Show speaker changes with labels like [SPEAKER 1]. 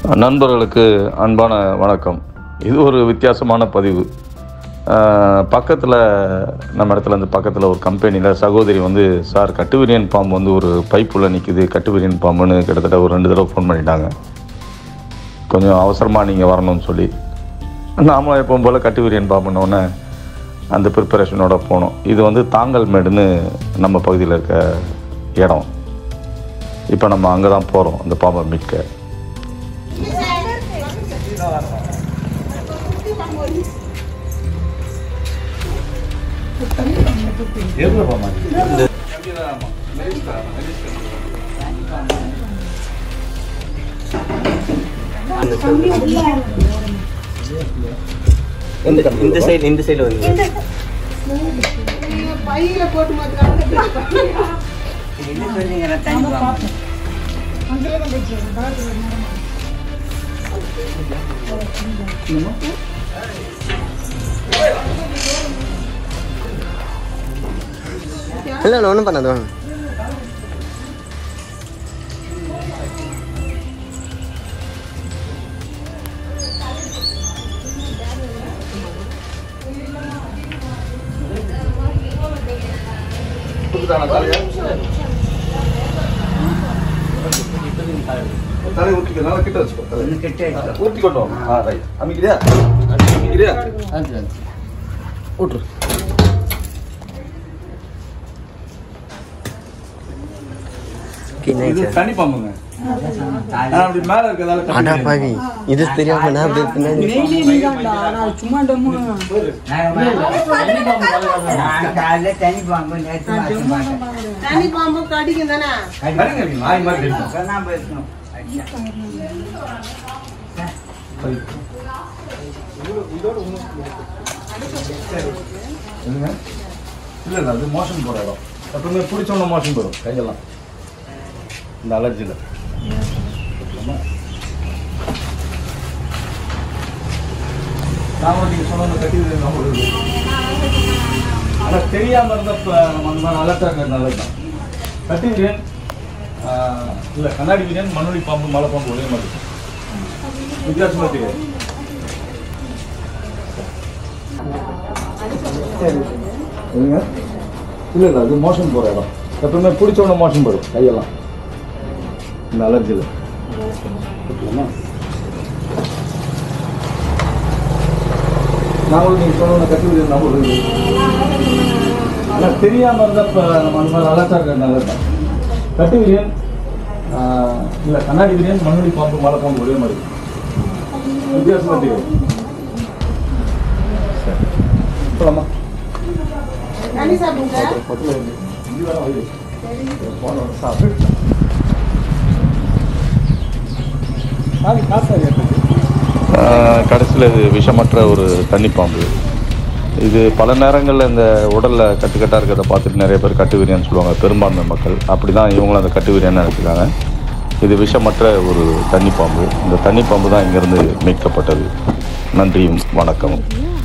[SPEAKER 1] நண்பர்களுக்கு அன்பான வணக்கம் இது ஒரு வித்தியாசமான பதிவு பக்கத்தில் நம்ம இடத்துல இந்த பக்கத்தில் ஒரு கம்பெனியில் சகோதரி வந்து சார் கட்டுவிரியன் பாம்பு வந்து ஒரு பைப்புள்ள நிற்குது கட்டுவிரியன் பாம்புன்னு கிட்டத்தட்ட ஒரு ரெண்டு தடவை ஃபோன் பண்ணிட்டாங்க கொஞ்சம் அவசரமாக நீங்கள் வரணும்னு சொல்லி நாமளும் எப்பவும் போல் கட்டுவிரியன் பாம்புன்னொன்னே அந்த ப்ரிப்பரேஷனோட போனோம் இது வந்து தாங்கல் மேடுன்னு நம்ம பகுதியில் இருக்க இடம் இப்போ நம்ம அங்கே தான் போகிறோம் அந்த பாம்பை மீட்க
[SPEAKER 2] இந்த இந்த சைடு இந்த சைடு வந்து
[SPEAKER 3] பையில போட்டு மாத்திரம்
[SPEAKER 2] இல்லை இல்லை ஒன்றும் பண்ணாது வாங்க
[SPEAKER 1] தலை ஊற்றிக்க நல்லா கிட்ட வச்சுக்கோ தலை ஊற்றி கொண்டு வாங்க ஆ ரைட் அமைக்கிறியா அமைக்கிறியா
[SPEAKER 2] விட்ரு
[SPEAKER 1] இது தனி பாம்புங்க ஆனா, அப்படி மேல இருக்கிறதால
[SPEAKER 2] அடா
[SPEAKER 1] கட்டுவிரியன்.
[SPEAKER 2] பாவி இது தெரியாம நான் அப்படியே பின்னாடி
[SPEAKER 3] தனி பாம்பு கடிக்கும் தானே
[SPEAKER 1] கடிங்க, நீ நாய் மாதிரி கடிக்கும். என்னங்க? இல்ல இல்ல அது மோஷன் போற இடம் எப்பவுமே பிடிச்சவன மோஷன் போயிடும் கையெல்லாம் இந்த அலர்ஜியில் நாம நீங்க சொன்ன கட்டி விடுங்க ஆனால் தெரியாம இருந்தப்ப நம்ம அந்த மாதிரி அலர்ட்டாக இருக்கிறது நல்லது தான் கட்டி விரியன் இல்லை கண்ணாடி விரியன் மண்ணுளி பாம்பு மலை பாம்பு ஒரே மாதிரி இருக்கும். வித்தியாசமா தெரியாது இல்லைங்க இல்லை இல்லை அது மோஷன் போகிற இடம் எப்பவுமே பிடிச்சவன மோஷன் போயிடும் கையெல்லாம் இந்த அலர்ஜியில் ஓகேங்களா நான் கூட நீங்கள் சொன்ன கட்டி விரியன் நான் ஒரு ஆனால் தெரியாமல் இருந்தப்ப நம்ம அந்த மாதிரி அலர்ட்டாக இருக்கிறது நல்லது தான் கட்டு விரியன் இல்லை கண்ணாடி விரியன் மண்ணுடி பாம்பு மலை பாம்பு ஒரே மாதிரி இருக்கும். வித்தியாசமா தெரியும் சரி போலாமா
[SPEAKER 3] தனி சாப்பிடுங்க
[SPEAKER 1] பக்கத்தில் இங்கே வேணா வை. போன சாப்பிட்டு கடைசியில் இது விஷமற்ற ஒரு தண்ணிப்பாம்பு இது பல நேரங்களில் இந்த உடலில் கட்டுக்கட்டாக இருக்கிறத பார்த்துட்டு நிறைய பேர் கட்டுவிரியன்னு சொல்லுவாங்க பெரும்பான்மை மக்கள் அப்படி தான் இவங்களும் அந்த கட்டுவிரியன்னு நினச்சிக்காங்க இது விஷமற்ற ஒரு தண்ணிப்பாம்பு இந்த தண்ணிப்பாம்பு தான் இங்கேருந்து மீட்கப்பட்டது நன்றியும் வணக்கமும்